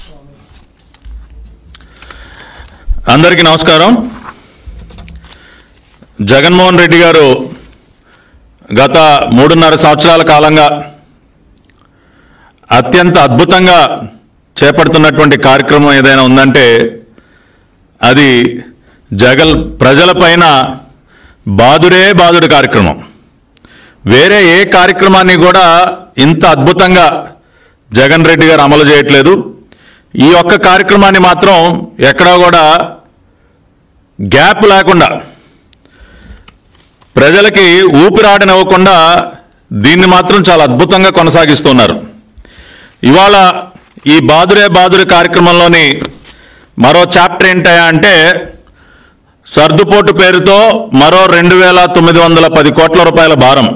అందరికీ నమస్కారం జగన్మోహన్ రెడ్డి గారు గత మూడున్నర సంవత్సరాల కాలంగా అత్యంత అద్భుతంగా చేపడుతున్నటువంటి కార్యక్రమం ఏదైనా ఉందంటే అది జగల్ ప్రజలపైన బాదుడే బాదుడు కార్యక్రమం వేరే ఏ కార్యక్రమాన్ని కూడా ఇంత అద్భుతంగా జగన్ రెడ్డి గారు అమలు చేయట్లేదు ఈ ఒక్క కార్యక్రమాన్ని మాత్రం ఎక్కడా కూడా గ్యాప్ లేకుండా ప్రజలకి ఊపిరాడనివ్వకుండా దీన్ని మాత్రం చాలా అద్భుతంగా కొనసాగిస్తున్నారు ఇవాళ ఈ బాదురే బాదురే కార్యక్రమంలోని మరో చాప్టర్ ఏంటయా అంటే సర్దుపోటు పేరుతో మరో రెండు వేల తొమ్మిది వందల పది కోట్ల రూపాయల భారం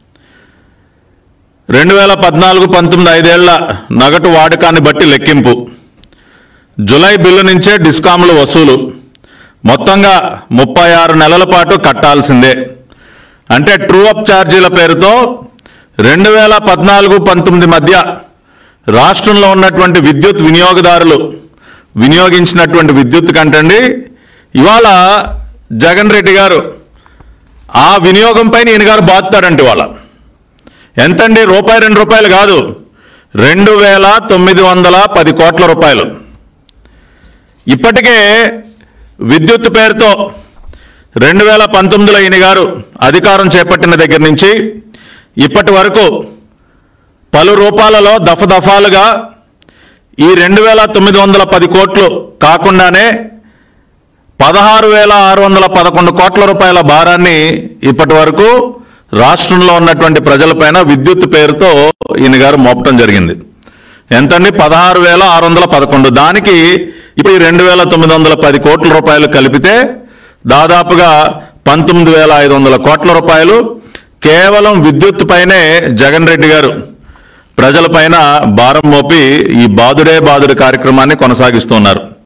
రెండు వేల పద్నాలుగు పంతొమ్మిది ఐదేళ్ల నగటు వాడకాన్ని బట్టి లెక్కింపు జులై బిల్లు నుంచే డిస్కాంలు వసూలు మొత్తంగా ముప్పై ఆరు నెలల పాటు కట్టాల్సిందే అంటే ట్రూ అప్ ఛార్జీల పేరుతో రెండు వేల పద్నాలుగు పంతొమ్మిది మధ్య రాష్ట్రంలో ఉన్నటువంటి విద్యుత్ వినియోగదారులు వినియోగించినటువంటి విద్యుత్ కంటండి ఇవాళ జగన్ రెడ్డి గారు ఆ వినియోగం పైన ఈయన గారు బాధతాడంటే ఇవాళ ఎంతండి రూపాయి రెండు రూపాయలు కాదు రెండు వేల తొమ్మిది వందల పది కోట్ల రూపాయలు ఇప్పటికే విద్యుత్ పేరుతో రెండు వేల పంతొమ్మిదిలో ఈయన గారు అధికారం చేపట్టిన దగ్గర నుంచి ఇప్పటి వరకు పలు రూపాలలో దఫదఫాలుగా ఈ రెండు వేల తొమ్మిది వందల పది కోట్లు కాకుండానే పదహారు వేల ఆరు వందల పదకొండు కోట్ల రూపాయల భారాన్ని ఇప్పటి వరకు రాష్ట్రంలో ఉన్నటువంటి ప్రజలపైన విద్యుత్ పేరుతో ఈయన గారు మోపటం జరిగింది ఎంతండి పదహారు వేల ఆరు వందల పదకొండు దానికి ఇప్పుడు ఈ రెండు వేల తొమ్మిది వందల పది కోట్ల రూపాయలు కలిపితే దాదాపుగా పంతొమ్మిది వేల ఐదు వందల కోట్ల రూపాయలు కేవలం విద్యుత్ పైనే జగన్ రెడ్డి గారు ప్రజలపైన భారం మోపి ఈ బాదుడే బాదుడు కార్యక్రమాన్ని కొనసాగిస్తున్నారు